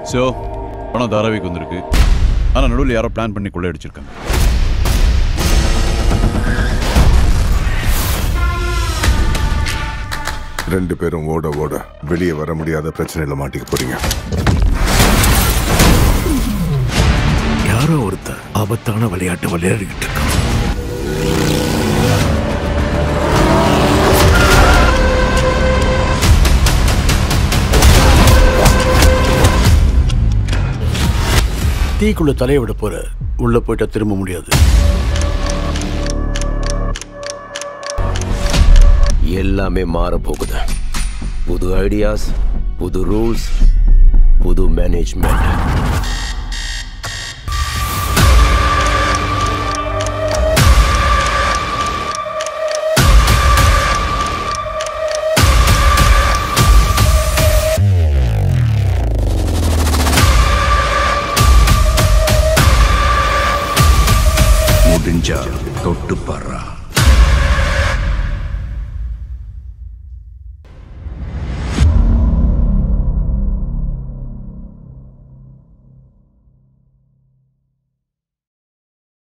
so பணம் தாராவிக்கு வந்திருக்கு ஆனால் நடுவில் யாரோ பிளான் பண்ணி கொள்ளையடிச்சிருக்காங்க ரெண்டு பேரும் ஓட ஓட வெளியே வர முடியாத பிரச்சனையில மாட்டிக்க போறீங்க யாரோ ஒருத்தர் ஆபத்தான விளையாட்டு விளையாடிக்கிட்டு இருக்கான் தீக்குள்ள தலையை விட போற உள்ள போயிட்டா திரும்ப முடியாது எல்லாமே மாற போகுது புது ஐடியாஸ் புது ரூல்ஸ் புது மேனேஜ்மெண்ட் முடிஞ்சா தொட்டு பாடுறா